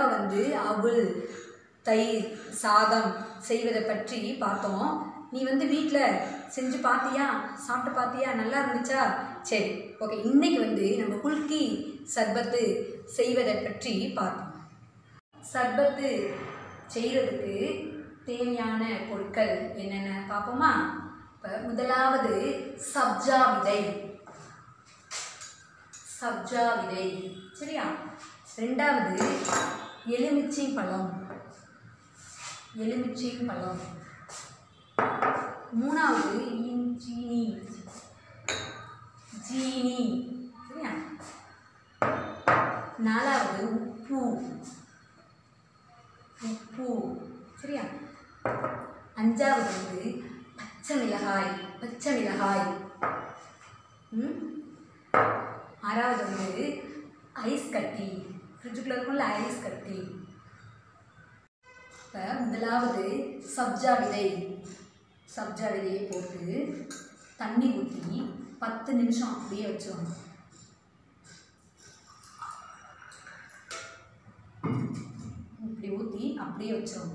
தடவை வந்து அவள் தயிர் சாதம் செய்வதை பற்றி பார்த்தோம் நீ வந்து வீட்டில் செஞ்சு பார்த்தியா சாப்பிட்டு பார்த்தியா நல்லா இருந்துச்சா சரி ஓகே இன்னைக்கு வந்து நம்ம குல்கி சர்பத்து செய்வதை பற்றி பார்ப்போம் சர்பத்து செய்கிறதுக்கு தேவையான பொருட்கள் என்னென்ன பார்ப்போமா இப்போ முதலாவது சப்ஜா விதை சப்ஜா விதை சரியா ரெண்டாவது எலுமிச்சை பழம் எலுமிச்சை பழம் மூணாவது இன்- ஜீனி ஜீனி சரியா நாலாவது உப்பு உப்பு சரியா அஞ்சாவது வந்து பச்சை மிளகாய் பச்சை மிளகாய் ம் ஆறாவது வந்து ஐஸ் கட்டி ஃப்ரிட்ஜுக்குள்ள இருக்கும்ல ஐஸ் கட்டி இப்போ முதலாவது சப்ஜா விதை சப்ஜா விதையை போட்டு தண்ணி ஊற்றி பத்து நிமிஷம் அப்படியே வச்சிடணும் இப்படி ஊற்றி அப்படியே வச்சிடணும்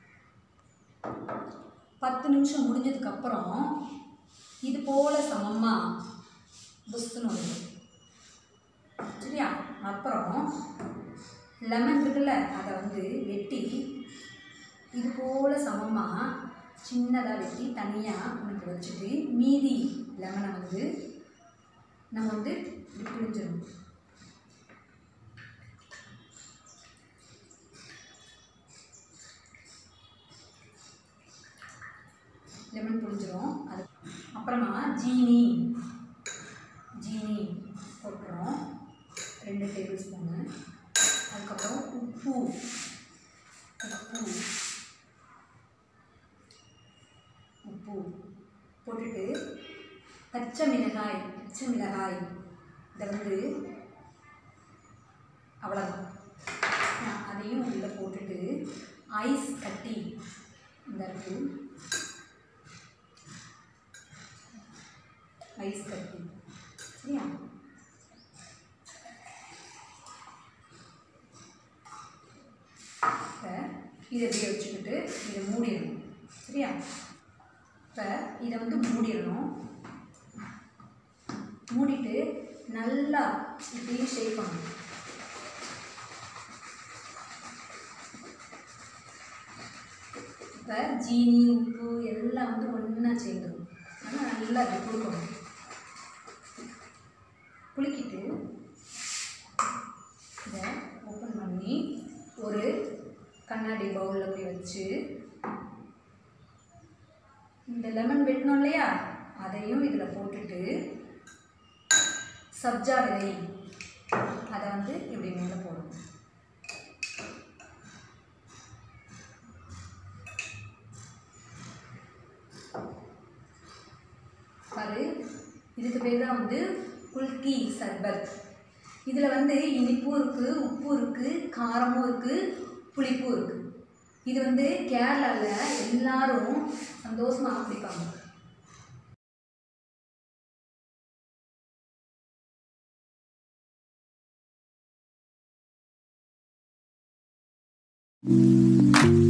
பத்து நிமிஷம் முடிஞ்சதுக்கப்புறம் இது போல் சமமாக புஸ்துன்னு வரும் சரியா அப்புறம் லெமன் இருக்குல்ல அதை வந்து வெட்டி இது போல் சமமாக சின்னதாக வெட்டி தனியாக உனக்கு வச்சுட்டு மீதி லெமனை வந்து நம்ம வந்து இப்படி புழிஞ்சிடணும் லெமன் புழிஞ்சிரும் அது அப்புறமா ஜீனி ஜீனி போட்டுறோம் ரெண்டு டேபிள் ஸ்பூனு அதுக்கப்புறம் உப்பு உப்பு உப்பு போட்டுட்டு பச்சை மிளகாய் பச்சை மிளகாய் இதை வந்து அவ்வளோதான் நான் அதையும் உள்ளே போட்டுட்டு ஐஸ் கட்டி இந்த இருக்கு ஐஸ் கட்டி சரியா இப்போ இதை இப்படியே வச்சுக்கிட்டு இதை மூடிடணும் சரியா இப்போ இதை வந்து மூடிடணும் மூடிட்டு நல்லா இப்படியே ஷேக் பண்ணணும் இப்போ ஜீனி உப்பு எல்லாம் வந்து ஒன்றா சேர்ந்துடும் ஆனால் நல்லா இப்படி கொடுக்கணும் குலுக்கிட்டு இதை ஓப்பன் பண்ணி ஒரு கண்ணாடி பவுலில் அப்படி வச்சு இந்த லெமன் வெட்டணும் இல்லையா அதையும் இதில் போட்டுட்டு சப்ஜா விதை அதை வந்து இப்படி மேலே போடணும் பாரு இதுக்கு பேர் தான் வந்து குல்கி சர்பத் இதில் வந்து இனிப்பும் இருக்குது உப்பு இருக்குது காரமும் இருக்குது புளிப்பும் இருக்குது இது வந்து கேரளாவில் எல்லாரும் சந்தோஷமாக குடிப்பாங்க thank you